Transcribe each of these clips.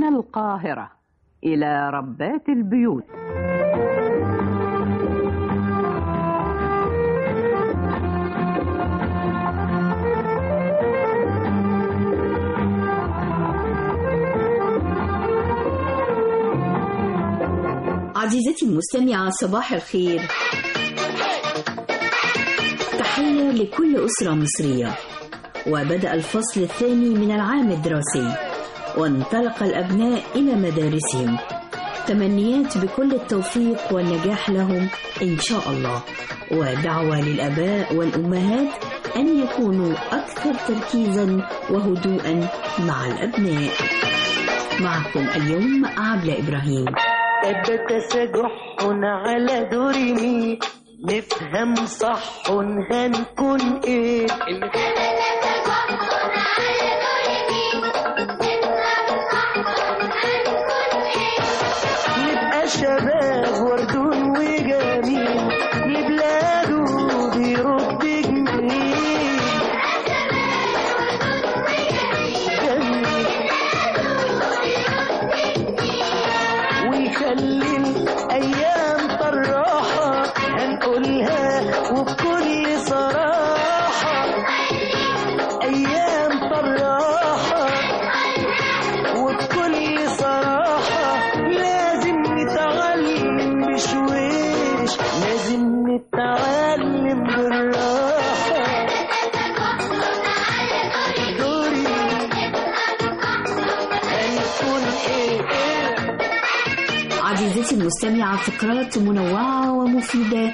القاهرة إلى ربات البيوت عزيزتي المستمعة صباح الخير تحية لكل أسرة مصرية وبدأ الفصل الثاني من العام الدراسي وانطلق الأبناء إلى مدارسهم تمنيات بكل التوفيق والنجاح لهم إن شاء الله ودعوة للآباء والأمهات أن يكونوا أكثر تركيزا وهدوءا مع الأبناء معكم اليوم عبلة إبراهيم تسجح على دوري نفهم صح هنكون ايه نبقى شباب وردون وجميل لبلاده بيرد جميل ويخلي الايام طراحه هنقولها وبكل صراحه ايام طراحه وبكل صراحه لازم نتعلم بشويش لازم نتعلم بالراحه دوري هنكون ايه ايه عزيزتي المستمعة فقرات منوعة ومفيدة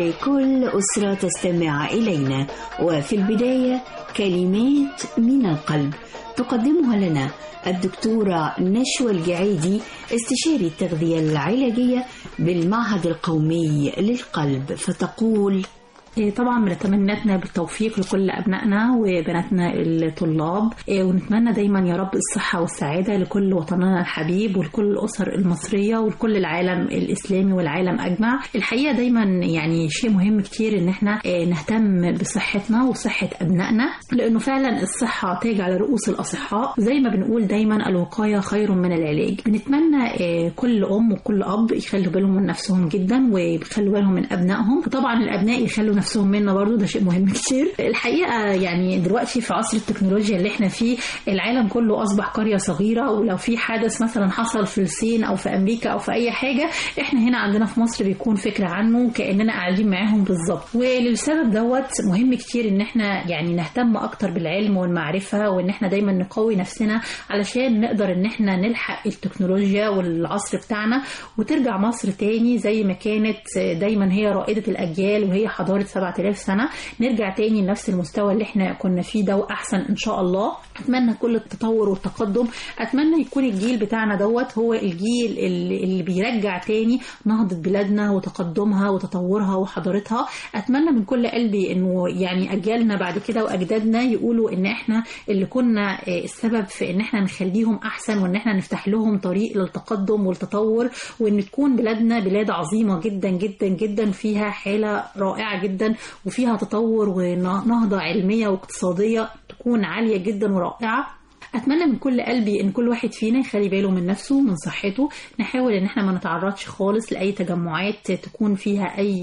لكل أسرة تستمع إلينا وفي البداية كلمات من القلب تقدمها لنا الدكتورة نشوى الجعيدي استشاري التغذية العلاجية بالمعهد القومي للقلب فتقول إيه طبعا بنتمنى بالتوفيق لكل أبنائنا وبناتنا الطلاب إيه ونتمنى دايما يا رب الصحة والسعادة لكل وطننا الحبيب ولكل الأسر المصرية ولكل العالم الإسلامي والعالم أجمع الحقيقة دايما يعني شيء مهم كتير إن احنا إيه نهتم بصحتنا وصحة أبنائنا لأنه فعلا الصحة تاج على رؤوس الأصحاء زي ما بنقول دايما الوقاية خير من العلاج بنتمنى كل أم وكل أب يخلوا بالهم من نفسهم جدا ويخلوا بالهم من أبنائهم وطبعا الأبناء يخلوا نفسهم منا برضو ده شيء مهم كتير الحقيقة يعني دلوقتي في عصر التكنولوجيا اللي احنا فيه العالم كله أصبح قرية صغيرة ولو في حدث مثلا حصل في الصين أو في أمريكا أو في أي حاجة احنا هنا عندنا في مصر بيكون فكرة عنه كأننا قاعدين معاهم بالظبط وللسبب دوت مهم كتير ان احنا يعني نهتم أكتر بالعلم والمعرفة وان احنا دايما نقوي نفسنا علشان نقدر ان احنا نلحق التكنولوجيا والعصر بتاعنا وترجع مصر تاني زي ما كانت دايما هي رائدة الأجيال وهي حضارة 7000 سنة نرجع تاني لنفس المستوى اللي احنا كنا فيه ده وأحسن إن شاء الله أتمنى كل التطور والتقدم أتمنى يكون الجيل بتاعنا دوت هو الجيل اللي, اللي بيرجع تاني نهضة بلادنا وتقدمها وتطورها وحضارتها أتمنى من كل قلبي إنه يعني أجيالنا بعد كده وأجدادنا يقولوا إن احنا اللي كنا السبب في إن احنا نخليهم أحسن وإن احنا نفتح لهم طريق للتقدم والتطور وإن تكون بلادنا بلاد عظيمة جدا جدا جدا فيها حالة رائعة جدا وفيها تطور ونهضة علمية واقتصادية تكون عالية جدا ورائعة اتمنى من كل قلبي ان كل واحد فينا يخلي باله من نفسه من صحته نحاول ان احنا ما نتعرضش خالص لاي تجمعات تكون فيها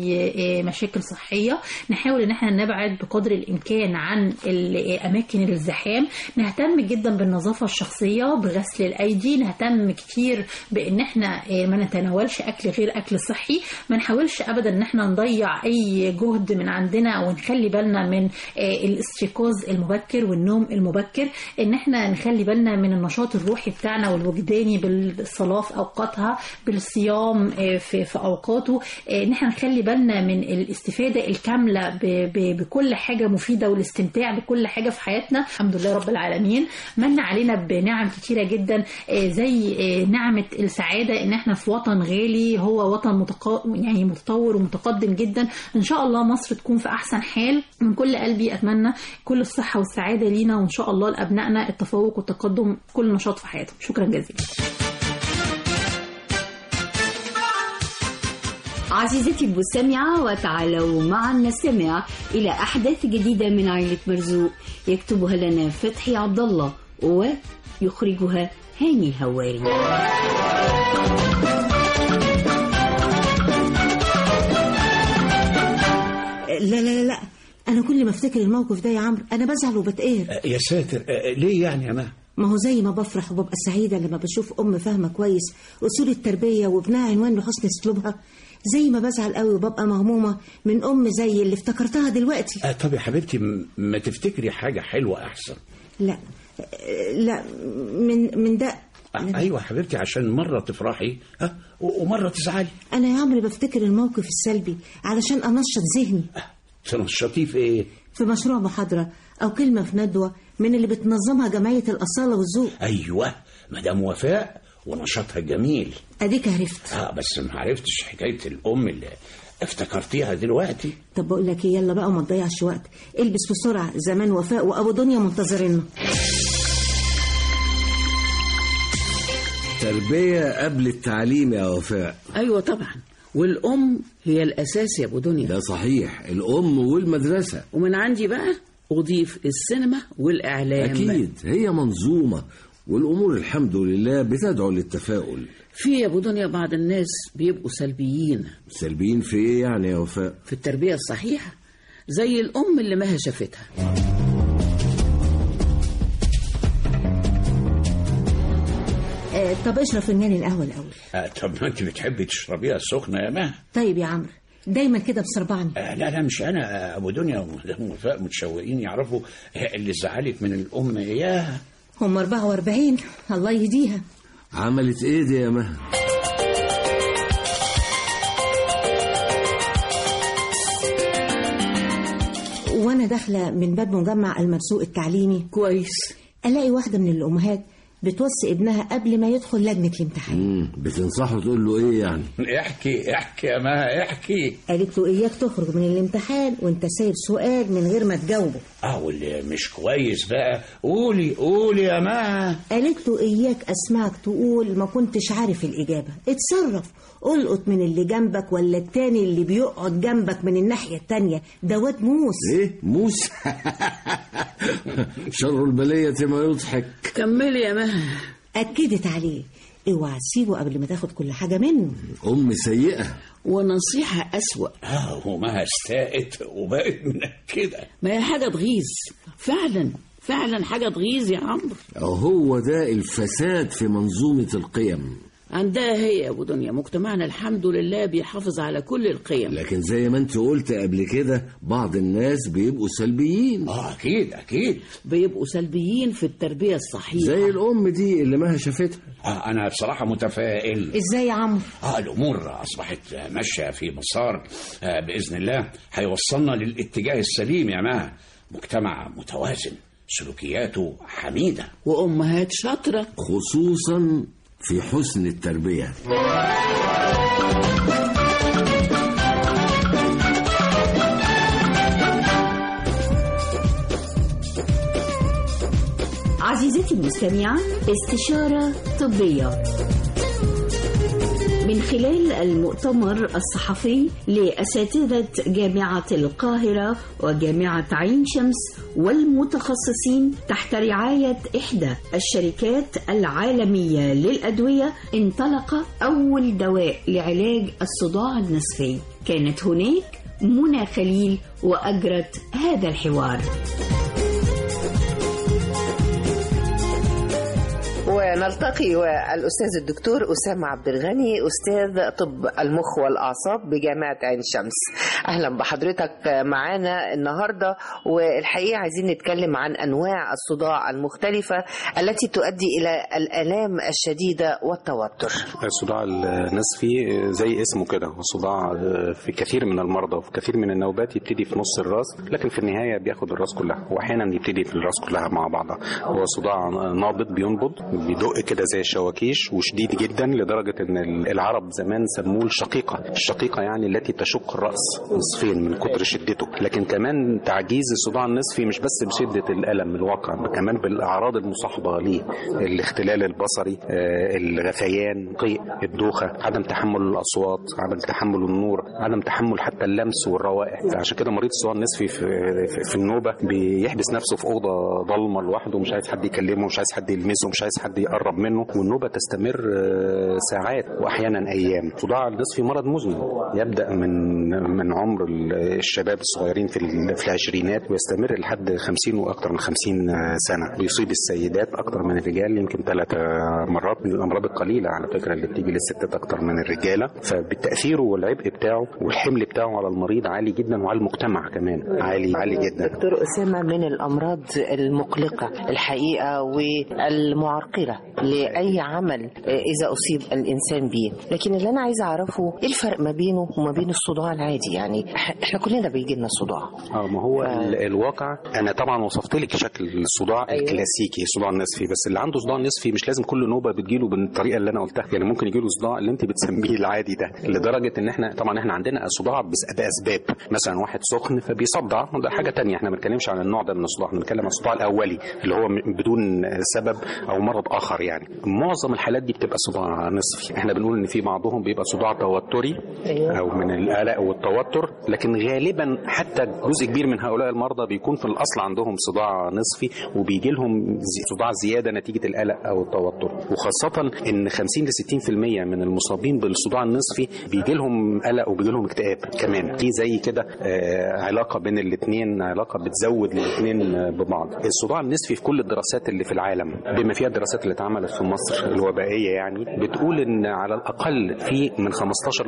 اي مشاكل صحيه نحاول ان احنا نبعد بقدر الامكان عن الاماكن الزحام نهتم جدا بالنظافه الشخصيه بغسل الايدي نهتم كتير بان احنا ما نتناولش اكل غير اكل صحي ما نحاولش ابدا ان احنا نضيع اي جهد من عندنا ونخلي بالنا من الاستيقاظ المبكر والنوم المبكر ان احنا نخلي بالنا من النشاط الروحي بتاعنا والوجداني بالصلاة في أوقاتها بالصيام في, في أوقاته إن احنا نخلي بالنا من الاستفادة الكاملة بكل حاجة مفيدة والاستمتاع بكل حاجة في حياتنا الحمد لله رب العالمين من علينا بنعم كتيرة جدا زي نعمة السعادة إن احنا في وطن غالي هو وطن متق... يعني متطور ومتقدم جدا إن شاء الله مصر تكون في أحسن حال من كل قلبي أتمنى كل الصحة والسعادة لينا وإن شاء الله لأبنائنا التفوق التفوق والتقدم كل نشاط في حياتهم شكرا جزيلا عزيزتي المستمعة وتعالوا معا نستمع إلى أحداث جديدة من عائلة مرزوق يكتبها لنا فتحي عبد الله ويخرجها هاني هواري لا لا لا لا انا كل ما افتكر الموقف ده يا عمرو انا بزعل وبتقهر يا ساتر آه، ليه يعني يا ما ما هو زي ما بفرح وببقى سعيده لما بشوف ام فاهمه كويس اصول التربيه وابنها عنوان لحسن اسلوبها زي ما بزعل قوي وببقى مهمومه من ام زي اللي افتكرتها دلوقتي آه، طب يا حبيبتي م- ما تفتكري حاجة حلوة أحسن لا لا من من ده آه، أيوة يا حبيبتي عشان مرة تفرحي آه، و- ومرة تزعلي انا يا عمرو بفتكر الموقف السلبي علشان انشط ذهني تنشطيه في إيه؟ في مشروع محاضره او كلمه في ندوه من اللي بتنظمها جمعيه الاصاله والذوق أيوة مدام وفاء ونشاطها جميل اديك عرفت اه بس ما عرفتش حكاية الأم اللي افتكرتيها دلوقتي طب بقول لك ايه يلا بقى وما تضيعش وقت البس بسرعه زمان وفاء وابو دنيا منتظريننا تربية قبل التعليم يا وفاء ايوه طبعا والام هي الاساس يا ابو دنيا ده صحيح الأم والمدرسة ومن عندي بقى اضيف السينما والاعلام أكيد هي منظومة والأمور الحمد لله بتدعو للتفاؤل في يا ابو دنيا بعض الناس بيبقوا سلبيين سلبيين في إيه يعني يا وفاء في التربيه الصحيحه زي الام اللي مها شافتها آه طب اشرب فنجان القهوه الاول آه طب ما أنت بتحبي تشربيها سخنة يا ما طيب يا عمرو دايما كده بصربعني آه لا لا مش أنا آه، أبو دنيا ومدام وفاء متشوقين يعرفوا آه، اللي زعلك من الأم إياها هم 44 الله يهديها عملت إيه دي يا مها وانا داخله من باب مجمع المرسوق التعليمي كويس الاقي واحده من الامهات بتوصي ابنها قبل ما يدخل لجنه الامتحان مم. بتنصحه تقول له إيه يعني احكي احكي يا ما احكي قالت له اياك تخرج من الامتحان وانت سايب سؤال من غير ما تجاوبه اه واللي مش كويس بقى قولي قولي يا ما قالت له اياك اسمعك تقول ما كنتش عارف الاجابه اتصرف القط من اللي جنبك ولا التاني اللي بيقعد جنبك من الناحيه التانيه ده واد موس إيه موس شر البلية ما يضحك كملي يا مها اكدت عليه اوعى تسيبه قبل ما تاخد كل حاجه منه أم سيئة ونصيحه اسوا اه وما استاءت وبقت من كده ما هي حاجه تغيظ فعلا فعلا حاجه تغيظ يا عمرو هو ده الفساد في منظومة القيم عندها هي يا ابو دنيا مجتمعنا الحمد لله بيحافظ على كل القيم لكن زي ما انت قلت قبل كده بعض الناس بيبقوا سلبيين اه اكيد اكيد بيبقوا سلبيين في التربيه الصحيحه زي الأم دي اللي مها شافتها آه انا بصراحه متفائل ازاي يا عمرو اه الامور اصبحت ماشيه في مسار آه باذن الله هيوصلنا للاتجاه السليم يا ما مجتمع متوازن سلوكياته حميده وامهات شاطره خصوصا في حسن التربية عزيزتي المستمعة استشارة طبية من خلال المؤتمر الصحفي لأساتذة جامعة القاهرة وجامعة عين شمس والمتخصصين تحت رعاية إحدى الشركات العالمية للأدوية انطلق أول دواء لعلاج الصداع النصفي كانت هناك منى خليل وأجرت هذا الحوار ونلتقي والأستاذ الدكتور أسامة عبد الغني أستاذ طب المخ والأعصاب بجامعة عين شمس أهلا بحضرتك معانا النهاردة والحقيقة عايزين نتكلم عن أنواع الصداع المختلفة التي تؤدي إلى الآلام الشديدة والتوتر الصداع النصفي زي اسمه كده هو صداع في كثير من المرضى وفي كثير من النوبات يبتدي في نص الراس لكن في النهايه بياخد الراس كلها واحيانا يبتدي في الراس كلها مع بعضها هو صداع نابض بينبض بيدق كده زي الشواكيش وشديد جدا لدرجه ان العرب زمان سموه الشقيقه الشقيقه يعني التي تشق الراس نصفين من كتر شدته لكن كمان تعجيز الصداع النصفي مش بس بشده الالم الواقع كمان بالاعراض المصاحبه ليه الاختلال البصري آه، الغثيان قيء الدوخه عدم تحمل الاصوات عدم تحمل النور عدم تحمل حتى اللمس والروائح عشان كده مريض الصداع النصفي في, في, في النوبه بيحبس نفسه في اوضه ضلمه لوحده مش عايز حد يكلمه مش عايز حد يلمسه مش عايز حد بتقرب منه والنوبه تستمر آه، ساعات واحيانا ايام صداع النصفي مرض مزمن يبدا من من عمر ال- الشباب الصغيرين في ال- في العشرينات ويستمر لحد 50 واكثر من 50 سنه بيصيب السيدات اكثر من الرجال يمكن ثلاث مرات من الامراض القليله على فكره اللي بتيجي للستات اكثر من الرجاله فبالتاثير والعبء بتاعه والحمل بتاعه على المريض عالي جدا وعلى المجتمع كمان عالي عالي جدا دكتور أسامة من الأمراض المقلقة الحقيقة والمعرقلة لأي عمل إذا أصيب الإنسان به لكن اللي أنا عايزة أعرفه إيه الفرق ما بينه وما بين الصداع العادي يعني إح- إحنا كلنا بيجي لنا صداع اه ما هو ال- الواقع انا طبعا وصفت لك شكل الصداع أيوة. أيوة. الكلاسيكي الصداع النصفي بس اللي عنده صداع نصفي مش لازم كل نوبه بتجيله بالطريقه اللي انا قلتها يعني ممكن يجيله صداع اللي انت بتسميه العادي ده لدرجه ان احنا طبعا احنا عندنا صداع بس- باسباب مثلا واحد سخن فبيصدع ده حاجه تانية احنا ما بنتكلمش عن النوع ده من الصداع احنا بنتكلم عن الصداع الاولي اللي هو م- بدون سبب او مرض اخر يعني معظم الحالات دي بتبقى صداع نصفي احنا بنقول ان في بعضهم بيبقى صداع توتري أيوة. او من القلق والتوتر لكن غالبا حتى جزء كبير من هؤلاء المرضى بيكون في الاصل عندهم صداع نصفي وبيجي لهم زي- صداع زياده نتيجه القلق او التوتر وخاصه ان 50 ل 60% من المصابين بالصداع النصفي بيجي لهم قلق وبيجي لهم اكتئاب كمان في زي كده آه، علاقه بين الاثنين علاقه بتزود الاثنين ببعض الصداع النصفي في كل الدراسات اللي في العالم بما فيها الدراسات اللي اتعملت في مصر الوبائيه يعني بتقول ان على الاقل في من 15 ل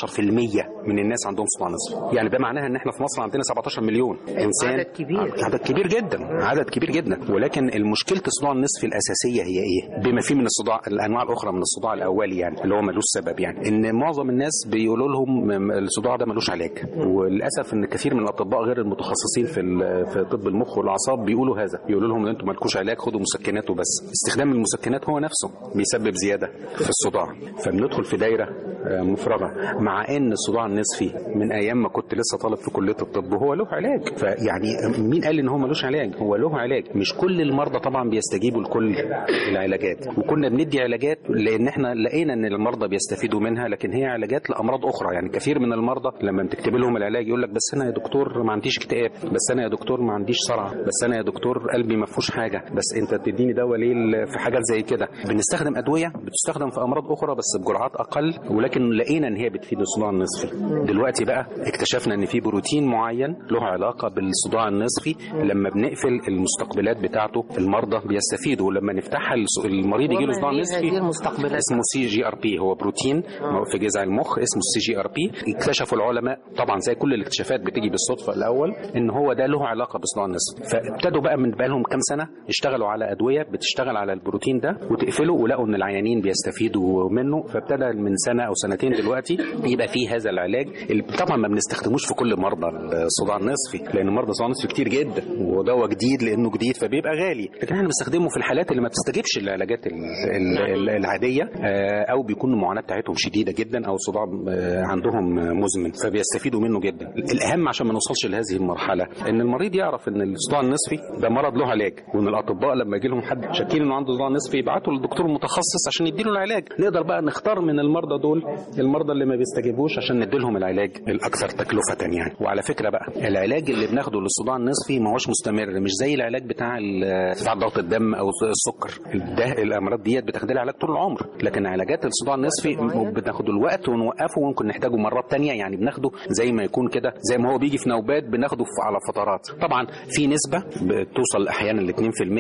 17% من الناس عندهم صداع نصفي يعني ده معناها ان احنا في مصر عندنا 17 مليون انسان عدد كبير. عدد كبير جدا عدد كبير جدا ولكن المشكله الصداع النصفي الاساسيه هي ايه بما فيه من الصداع الانواع الاخرى من الصداع الاولي يعني اللي هو ملوش سبب يعني ان معظم الناس بيقولوا لهم م- الصداع ده ملوش علاج وللاسف ان كثير من الاطباء غير المتخصصين في ال- في طب المخ والاعصاب بيقولوا هذا بيقولوا لهم ان انتم مالكوش علاج خدوا مسكنات وبس استخدام المسكنات هو نفسه بيسبب زياده في الصداع فبندخل في دايره آه، مفرغه مع ان الصداع النصفي من ايام ما كنت لسه طالب في كليه الطب هو له علاج فيعني مين قال ان هو ملوش علاج هو له علاج مش كل المرضى طبعا بيستجيبوا لكل العلاجات وكنا بندي علاجات لان احنا لقينا ان المرضى بيستفيدوا منها لكن هي علاجات لامراض اخرى يعني كثير من المرضى لما بتكتب لهم العلاج يقول لك بس انا يا دكتور ما عنديش اكتئاب بس انا يا دكتور ما عنديش صرع بس انا يا دكتور قلبي ما فيهوش حاجه بس انت بتديني دواء ليه ال- في حاجات زي كده بنستخدم ادويه بتستخدم في امراض اخرى بس بجرعات اقل ولكن لقينا ان هي بتفيد الصداع النصفي دلوقتي بقى اكتشفنا ان في بروتين معين له علاقه بالصداع النصفي لما بنقفل المستقبلات بتاعته المرضى بيستفيدوا ولما نفتحها الس- المريض يجي له وما صداع هي نصفي هذه المستقبلات؟ اسمه سي جي ار بي هو بروتين في جذع المخ اسمه السي جي ار بي اكتشفوا العلماء طبعا زي كل الاكتشافات بتيجي بالصدفه الاول ان هو ده له علاقه بصداع النصف فابتدوا بقى من بقالهم كام سنه اشتغلوا على ادويه بتشتغل على البروتين ده وتقفله ولقوا ان العيانين بيستفيدوا منه فابتدى من سنه او سنتين دلوقتي يبقى فيه هذا العلاج اللي طبعا ما بنستخدموش في كل مرضى الصداع النصفي لان مرضى الصداع النصفي كتير جدا ودواء جديد لانه جديد فبيبقى غالي لكن احنا بنستخدمه في الحالات اللي ما بتستجيبش للعلاجات ال- ال- ال- العاديه آه، او بيكون المعاناه بتاعتهم شديده جدا او صداع آه، عندهم مزمن فبيستفيدوا منه جدا الاهم عشان ما نوصلش لهذه المرحله ان المريض يعرف ان الصداع النصفي ده مرض له علاج وان الاطباء لما يجي لهم حد شاكين انه عنده صداع نصفي يبعتوا للدكتور المتخصص عشان يديله العلاج نقدر بقى نختار من المرضى دول المرضى اللي ما بيستجيبوش عشان ندي لهم العلاج الاكثر تكلفه يعني وعلى فكره بقى العلاج اللي بناخده للصداع النصفي ما هوش مستمر مش زي العلاج بتاع ال- ارتفاع ضغط الدم او السكر ده الامراض ديت بتاخد لها علاج طول العمر لكن علاجات الصداع النصفي بناخده الوقت ونوقفه وممكن نحتاجه مرات تانية يعني بناخده زي ما يكون كده زي ما هو بيجي في نوبات بناخده في- على فترات طبعا في نسبه بتوصل احيانا ل 2%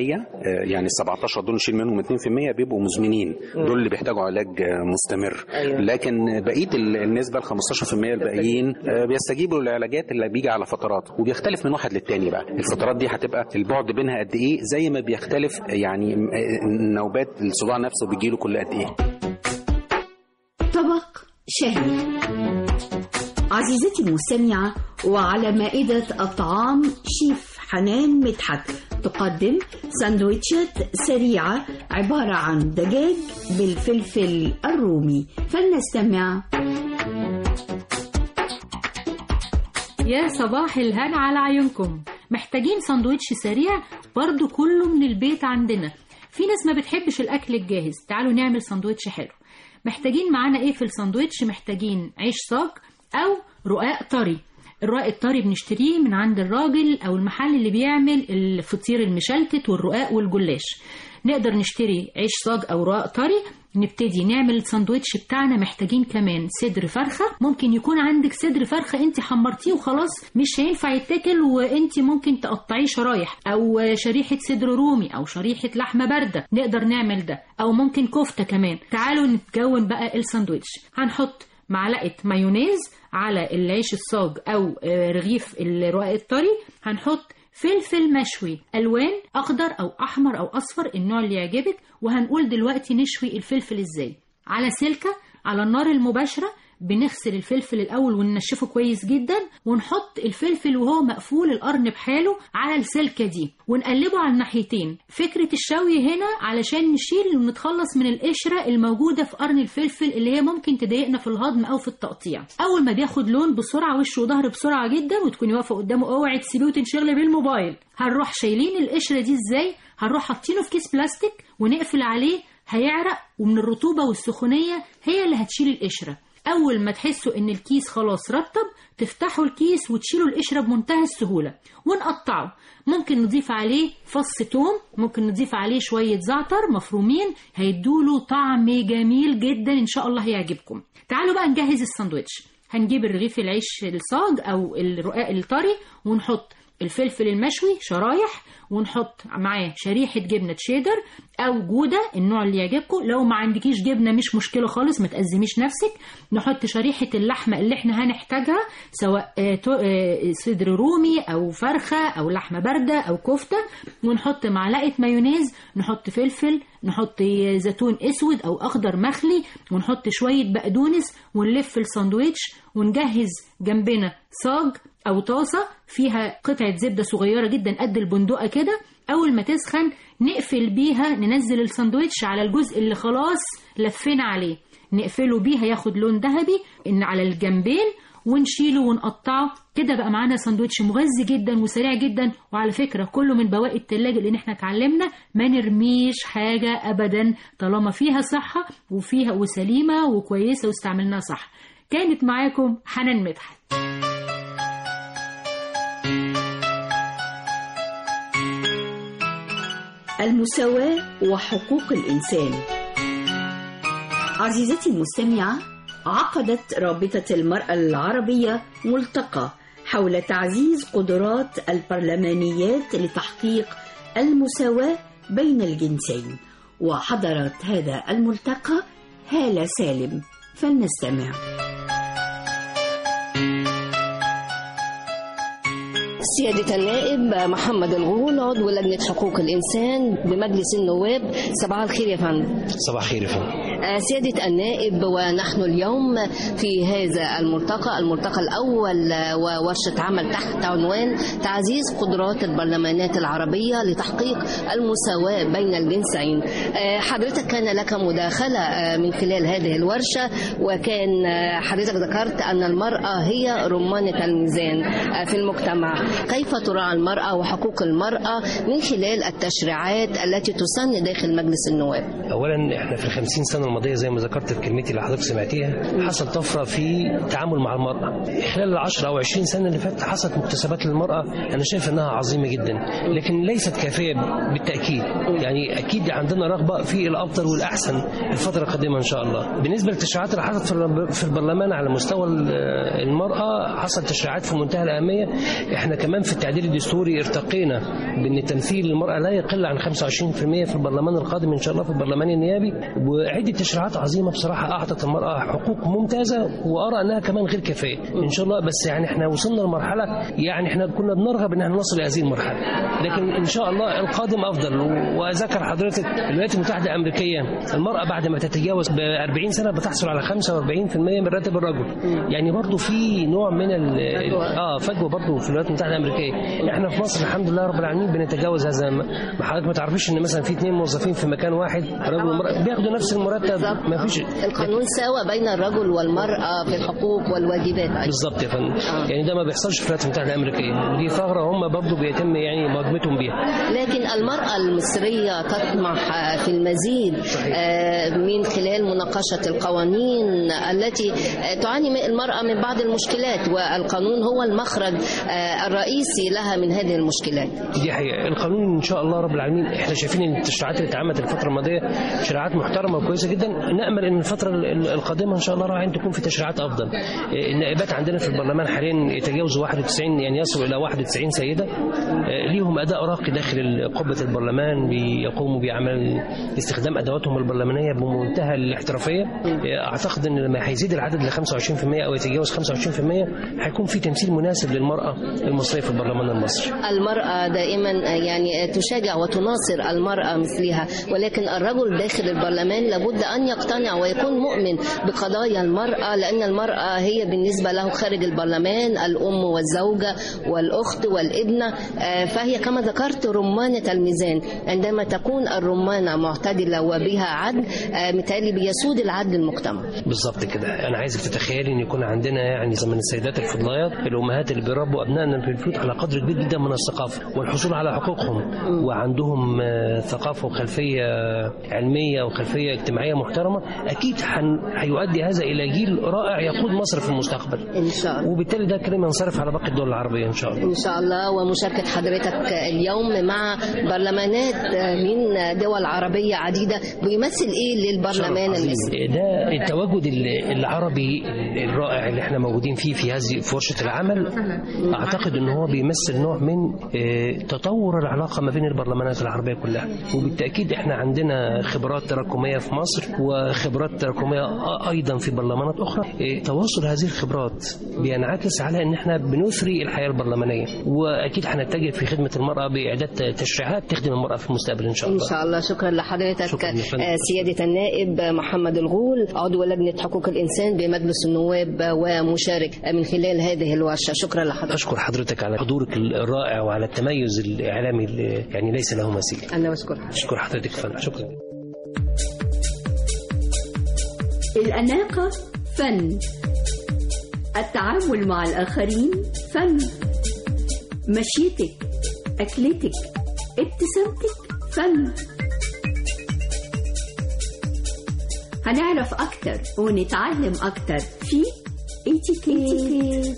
آه، يعني ال 17 دول نشيل منهم 2% بيبقوا مزمنين دول اللي بيحتاجوا علاج آه، مستمر أيوة. لكن بقيه ال- النسبه ال 15% الباقيين آه، بيستجيبوا للعلاجات اللي بيجي على فترات وبيختلف من واحد للتاني بقى الفترات دي هتبقى البعد بينها قد ايه زي ما بيختلف يعني آه، نوبات الصداع نفسه بيجيله كل قد ايه طبق شهي عزيزتي المستمعة وعلى مائدة الطعام شيف حنان مدحت تقدم سندويتشات سريعة عبارة عن دجاج بالفلفل الرومي فلنستمع يا صباح الهنا على عيونكم محتاجين سندوتش سريع برضو كله من البيت عندنا في ناس ما بتحبش الاكل الجاهز تعالوا نعمل سندوتش حلو محتاجين معانا ايه في السندوتش محتاجين عيش صاج او رقاق طري الرقاق الطري بنشتريه من عند الراجل او المحل اللي بيعمل الفطير المشلتت والرقاق والجلاش نقدر نشتري عيش صاج او رقاق طري نبتدي نعمل الساندوتش بتاعنا محتاجين كمان صدر فرخة ممكن يكون عندك صدر فرخة انت حمرتيه وخلاص مش هينفع يتاكل وانت ممكن تقطعيه شرايح او شريحة صدر رومي او شريحة لحمة باردة نقدر نعمل ده او ممكن كفتة كمان تعالوا نتكون بقى الساندوتش هنحط معلقة مايونيز على العيش الصاج او آه، رغيف الرقاق الطري هنحط فلفل مشوي الوان اخضر او احمر او اصفر النوع اللي يعجبك وهنقول دلوقتي نشوي الفلفل ازاي على سلكه على النار المباشره بنغسل الفلفل الاول وننشفه كويس جدا ونحط الفلفل وهو مقفول القرن بحاله على السلكه دي ونقلبه على الناحيتين فكره الشوي هنا علشان نشيل ونتخلص من القشره الموجوده في قرن الفلفل اللي هي ممكن تضايقنا في الهضم او في التقطيع اول ما بياخد لون بسرعه وش وظهر بسرعه جدا وتكوني واقفه قدامه اوعي تسيبيه وتنشغلي بالموبايل هنروح شايلين القشره دي ازاي هنروح حاطينه في كيس بلاستيك ونقفل عليه هيعرق ومن الرطوبه والسخونيه هي اللي هتشيل القشره اول ما تحسوا ان الكيس خلاص رطب تفتحوا الكيس وتشيلوا القشره بمنتهى السهوله ونقطعه ممكن نضيف عليه فص توم ممكن نضيف عليه شويه زعتر مفرومين هيدوله طعم جميل جدا ان شاء الله هيعجبكم تعالوا بقى نجهز الساندوتش هنجيب الرغيف العيش الصاج او الرقاق الطري ونحط الفلفل المشوي شرايح ونحط معاه شريحة جبنة شيدر أو جودة النوع اللي يعجبكم لو ما عندكيش جبنة مش مشكلة خالص ما تأزميش نفسك نحط شريحة اللحمة اللي احنا هنحتاجها سواء آه، تو- آه، صدر رومي أو فرخة أو لحمة باردة أو كفتة ونحط معلقة مايونيز نحط فلفل نحط زيتون اسود او اخضر مخلي ونحط شويه بقدونس ونلف الساندويتش ونجهز جنبنا صاج او طاسه فيها قطعه زبده صغيره جدا قد البندقه كده اول ما تسخن نقفل بيها ننزل الساندويتش على الجزء اللي خلاص لفينا عليه نقفله بيها ياخد لون ذهبي ان على الجنبين ونشيله ونقطعه كده بقى معانا ساندوتش مغذي جدا وسريع جدا وعلى فكرة كله من بواقي التلاجة لان احنا اتعلمنا ما نرميش حاجة ابدا طالما فيها صحة وفيها وسليمة وكويسة واستعملناها صح كانت معاكم حنان مدحت المساواة وحقوق الإنسان عزيزتي المستمعة عقدت رابطة المرأة العربية ملتقى حول تعزيز قدرات البرلمانيات لتحقيق المساواة بين الجنسين وحضرت هذا الملتقى هالة سالم فلنستمع سيادة النائب محمد الغول عضو لجنة حقوق الإنسان بمجلس النواب صباح الخير يا فندم صباح الخير يا فندم آه، سيادة النائب ونحن اليوم في هذا الملتقى الملتقى الأول آه، وورشة عمل تحت عنوان تعزيز قدرات البرلمانات العربية لتحقيق المساواة بين الجنسين آه، حضرتك كان لك مداخلة آه، من خلال هذه الورشة وكان آه، حضرتك ذكرت أن المرأة هي رمانة الميزان آه، في المجتمع كيف تراعى المرأة وحقوق المرأة من خلال التشريعات التي تسن داخل مجلس النواب اولا احنا في الخمسين سنه الماضيه زي ما ذكرت في كلمتي اللي حضرتك سمعتيها حصل طفره في التعامل مع المراه خلال العشر او عشرين سنه اللي فاتت حصلت مكتسبات للمراه انا شايف انها عظيمه جدا لكن ليست كافيه بالتاكيد يعني اكيد عندنا رغبه في الافضل والاحسن الفتره القادمه ان شاء الله بالنسبه للتشريعات اللي حصلت في الب- في البرلمان على مستوى ال- المراه حصل تشريعات في منتهى الاهميه احنا كمان في التعديل الدستوري ارتقينا بان تمثيل المراه لا يقل عن 25% في البرلمان القادم ان شاء الله في البرلمان النيابي وعده تشريعات عظيمه بصراحه اعطت المراه حقوق ممتازه وارى انها كمان غير كافيه ان شاء الله بس يعني احنا وصلنا لمرحله يعني احنا كنا بنرغب ان احنا نصل لهذه المرحله لكن ان شاء الله القادم افضل واذكر حضرتك الولايات المتحده الامريكيه المراه بعد ما تتجاوز ب 40 سنه بتحصل على 45% من راتب الرجل يعني برضو في نوع من ال اه فجوه برضو في الولايات المتحده الامريكيه احنا في مصر الحمد لله رب العالمين بنتجاوز هذا ما حضرتك ما تعرفيش ان مثلا في اثنين موظفين في مكان واحد رجل ومراه بياخدوا نفس المرتب حتى ما فيش القانون ساوى بين الرجل والمرأة في الحقوق والواجبات أيضا. بالظبط يا فندم يعني ده ما بيحصلش في الولايات المتحده الامريكيه ودي ثغره هم برضه بيتم يعني مواجهتهم بيها لكن المرأة المصرية تطمح في المزيد آه، من خلال مناقشة القوانين التي آه، تعاني المرأة من بعض المشكلات والقانون هو المخرج آه، الرئيسي لها من هذه المشكلات دي حقيقة القانون إن شاء الله رب العالمين إحنا شايفين إن التشريعات اللي اتعملت الفترة الماضية تشريعات محترمة وكويسة جدا نأمل إن الفترة ال- القادمة إن شاء الله راعي أن تكون في تشريعات أفضل إيه، النائبات عندنا في البرلمان حاليا يتجاوزوا 91 يعني يصلوا إلى 91 سيدة إيه، ليهم أداء راقي داخل ال- قبة البرلمان بيقوموا بعمل استخدام أدواتهم البرلمانية بمنتهى الاحترافية إيه، أعتقد إن لما هيزيد العدد ل 25% أو يتجاوز 25% هيكون في تمثيل مناسب للمرأة المصرية في البرلمان المصري المرأة دائما يعني تشجع وتناصر المرأة مثلها ولكن الرجل داخل البرلمان لابد أن يقتنع ويكون مؤمن بقضايا المرأة لأن المرأة هي بالنسبة له خارج البرلمان الأم والزوجة والأخت والابنة آه، فهي كما ذكرت رمانة الميزان عندما تكون الرمانة معتدلة وبها عدل آه، متهيألي بيسود العدل المجتمع بالظبط كده انا عايزك تتخيلي ان يكون عندنا يعني زي من السيدات الفضليات الامهات اللي بيربوا ابنائنا في البيوت على قدر كبير جدا من الثقافه والحصول على حقوقهم وعندهم آه، ثقافه وخلفيه علميه وخلفيه اجتماعيه محترمه اكيد حن- هيؤدي هذا الى جيل رائع يقود مصر في المستقبل ان شاء الله وبالتالي ده كلام ينصرف على باقي الدول العربيه ان شاء الله إن شاء الله ومشاركة حضرتك اليوم مع برلمانات من دول عربية عديدة بيمثل إيه للبرلمان المصري؟ ده التواجد ال- العربي الرائع اللي احنا موجودين فيه في هذه في ورشه العمل اعتقد ان هو بيمثل نوع من آه، تطور العلاقه ما بين البرلمانات العربيه كلها وبالتاكيد احنا عندنا خبرات تراكميه في مصر وخبرات تراكميه أ- ايضا في برلمانات اخرى آه، تواصل هذه الخبرات بينعكس على ان احنا بنثري الحياه البرلمانيه واكيد هنتجه في خدمه المراه باعداد تشريعات تخدم المراه في المستقبل ان شاء إن الله شاء الله شكرا لحضرتك شكراً يا فندم. آه، سيادة النائب محمد الغول عضو لجنة حقوق الإنسان بمجلس النواب ومشارك من خلال هذه الورشة شكرا لحضرتك أشكر حضرتك على حضورك الرائع وعلى التميز الإعلامي اللي يعني ليس له مثيل أنا بشكر حضرتك أشكر حضرتك فندم شكرا الأناقة فن التعامل مع الآخرين فن مشيتك أكلتك ابتسامتك فن هنعرف أكتر ونتعلم أكتر في اتيكيت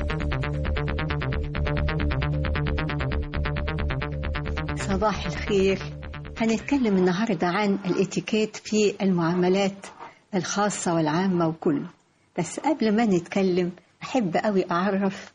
صباح الخير هنتكلم النهاردة عن الاتيكيت في المعاملات الخاصة والعامة وكله بس قبل ما نتكلم أحب قوي أعرف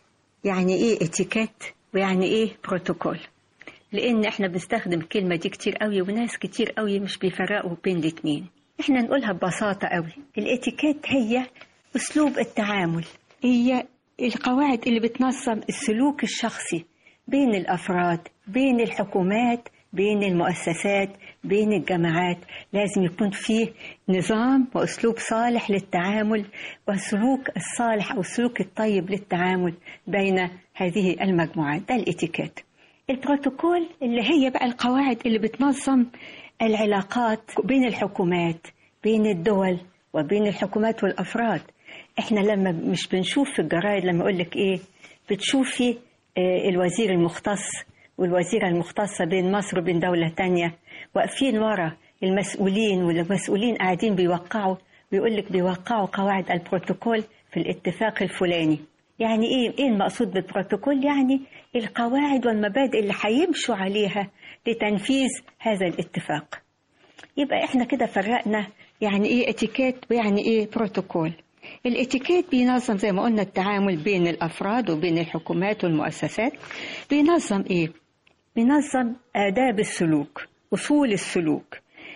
يعني إيه اتيكيت ويعني إيه بروتوكول لأن إحنا بنستخدم الكلمة دي كتير قوي وناس كتير قوي مش بيفرقوا بين الاتنين إحنا نقولها ببساطة قوي الاتيكيت هي أسلوب التعامل هي القواعد اللي بتنظم السلوك الشخصي بين الأفراد بين الحكومات بين المؤسسات بين الجماعات لازم يكون فيه نظام وأسلوب صالح للتعامل والسلوك الصالح أو السلوك الطيب للتعامل بين هذه المجموعات ده الاتيكيت البروتوكول اللي هي بقى القواعد اللي بتنظم العلاقات بين الحكومات بين الدول وبين الحكومات والأفراد احنا لما مش بنشوف في الجرايد لما اقول لك ايه بتشوفي آه، الوزير المختص والوزيرة المختصة بين مصر وبين دولة تانية واقفين ورا المسؤولين والمسؤولين قاعدين بيوقعوا بيقول لك بيوقعوا قواعد البروتوكول في الاتفاق الفلاني يعني ايه ايه المقصود بالبروتوكول يعني القواعد والمبادئ اللي هيمشوا عليها لتنفيذ هذا الاتفاق يبقى احنا كده فرقنا يعني ايه اتيكيت ويعني ايه بروتوكول الاتيكيت بينظم زي ما قلنا التعامل بين الافراد وبين الحكومات والمؤسسات بينظم ايه بينظم آداب السلوك أصول السلوك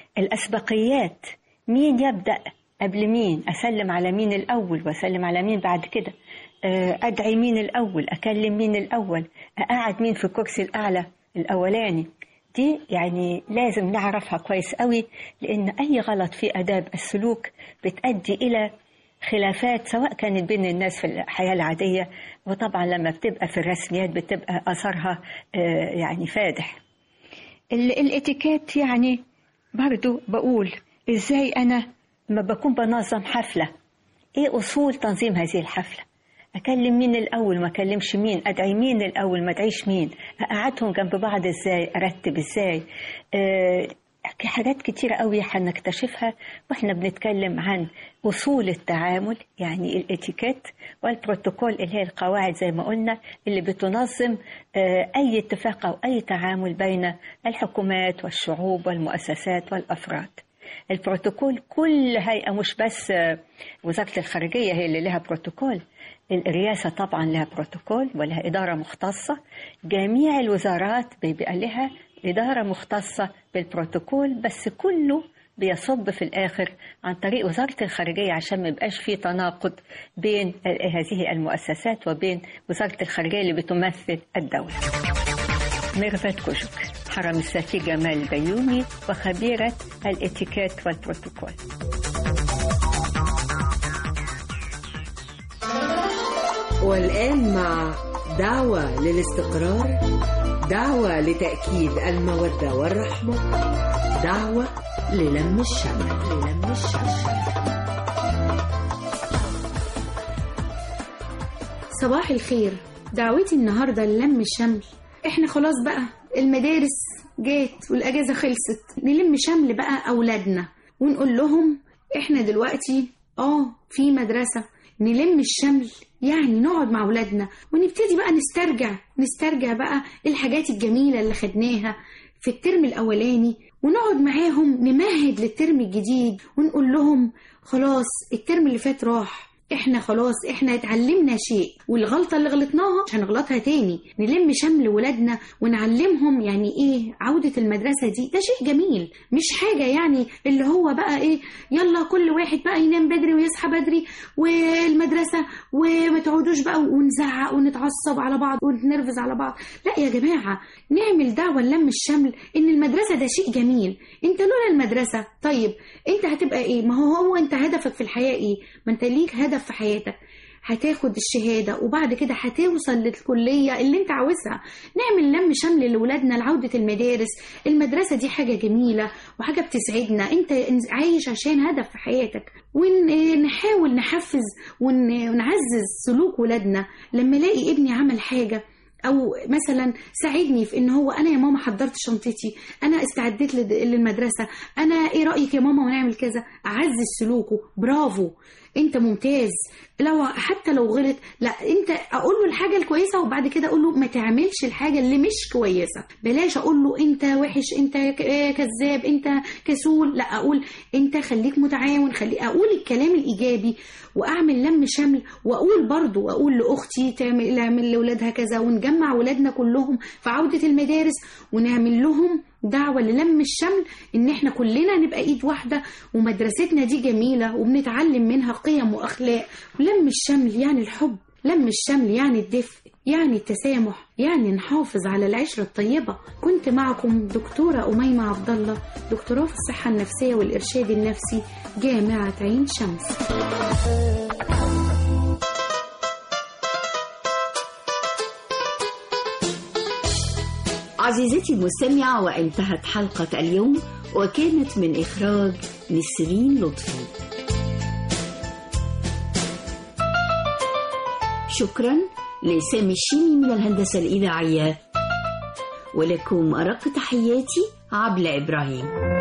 الأسبقيات مين يبدأ قبل مين أسلم على مين الأول وأسلم على مين بعد كده آه، أدعي مين الأول أكلم مين الأول أقعد مين في الكرسي الأعلى الأولاني دي يعني لازم نعرفها كويس قوي لأن أي غلط في آداب السلوك بتؤدي إلى خلافات سواء كانت بين الناس في الحياة العادية وطبعا لما بتبقى في الرسميات بتبقى أثرها آه، يعني فادح ال- الاتيكيت يعني برضو بقول ازاي انا لما بكون بنظم حفله ايه اصول تنظيم هذه الحفله اكلم مين الاول ما اكلمش مين ادعي مين الاول ما ادعيش مين اقعدهم جنب بعض ازاي ارتب ازاي أه حاجات كتيرة قوي هنكتشفها واحنا بنتكلم عن أصول التعامل يعني الاتيكيت والبروتوكول اللي هي القواعد زي ما قلنا اللي بتنظم آه، أي اتفاق أو أي تعامل بين الحكومات والشعوب والمؤسسات والأفراد البروتوكول كل هيئة مش بس آه، وزارة الخارجية هي اللي لها بروتوكول الرئاسة طبعا لها بروتوكول ولها إدارة مختصة جميع الوزارات بيبقى لها إدارة مختصة بالبروتوكول بس كله بيصب في الآخر عن طريق وزارة الخارجية عشان ما يبقاش في تناقض بين هذه المؤسسات وبين وزارة الخارجية اللي بتمثل الدولة ميرفت كوشك حرم السفي جمال بيومي وخبيرة الاتيكيت والبروتوكول والآن مع دعوة للاستقرار دعوة لتأكيد المودة والرحمة دعوة للم الشمل للم الشمل صباح الخير دعوتي النهاردة للم الشمل احنا خلاص بقى المدارس جات والأجازة خلصت نلم شمل بقى أولادنا ونقول لهم احنا دلوقتي اه في مدرسة نلم الشمل يعني نقعد مع أولادنا ونبتدي بقى نسترجع نسترجع بقى الحاجات الجميلة اللي خدناها في الترم الأولاني ونقعد معاهم نمهد للترم الجديد ونقول لهم خلاص الترم اللي فات راح احنا خلاص احنا اتعلمنا شيء والغلطة اللي غلطناها مش هنغلطها تاني نلم شمل ولادنا ونعلمهم يعني ايه عودة المدرسة دي ده شيء جميل مش حاجة يعني اللي هو بقى ايه يلا كل واحد بقى ينام بدري ويصحى بدري والمدرسة وما تقعدوش بقى ونزعق ونتعصب على بعض ونتنرفز على بعض لا يا جماعة نعمل دعوة لم الشمل ان المدرسة ده شيء جميل انت لولا المدرسة طيب انت هتبقى ايه ما هو هو انت هدفك في الحياة ايه ما انت ليك هدف في حياتك هتاخد الشهادة وبعد كده هتوصل للكلية اللي انت عاوزها نعمل لم شمل لولادنا لعودة المدارس المدرسة دي حاجة جميلة وحاجة بتسعدنا انت عايش عشان هدف في حياتك ونحاول نحفز ونعزز سلوك ولادنا لما الاقي ابني عمل حاجة او مثلا ساعدني في ان هو انا يا ماما حضرت شنطتي انا استعديت للمدرسه انا ايه رايك يا ماما ونعمل كذا اعزز سلوكه برافو انت ممتاز لو حتى لو غلط لا انت اقول له الحاجه الكويسه وبعد كده اقول له ما تعملش الحاجه اللي مش كويسه بلاش اقول له انت وحش انت كذاب انت كسول لا اقول انت خليك متعاون خلي اقول الكلام الايجابي واعمل لم شمل واقول برضو واقول لاختي تعمل اعمل لاولادها كذا ونجمع ولادنا كلهم في عوده المدارس ونعمل لهم دعوة للم الشمل إن إحنا كلنا نبقى إيد واحدة ومدرستنا دي جميلة وبنتعلم منها قيم وأخلاق ولم الشمل يعني الحب لم الشمل يعني الدفء يعني التسامح يعني نحافظ على العشرة الطيبة كنت معكم دكتورة أميمة عبد الله دكتوراه في الصحة النفسية والإرشاد النفسي جامعة عين شمس عزيزتي المستمعة وانتهت حلقة اليوم وكانت من إخراج نسرين لطفي شكرا لسامي الشيمي من الهندسة الإذاعية ولكم أرق تحياتي عبلة إبراهيم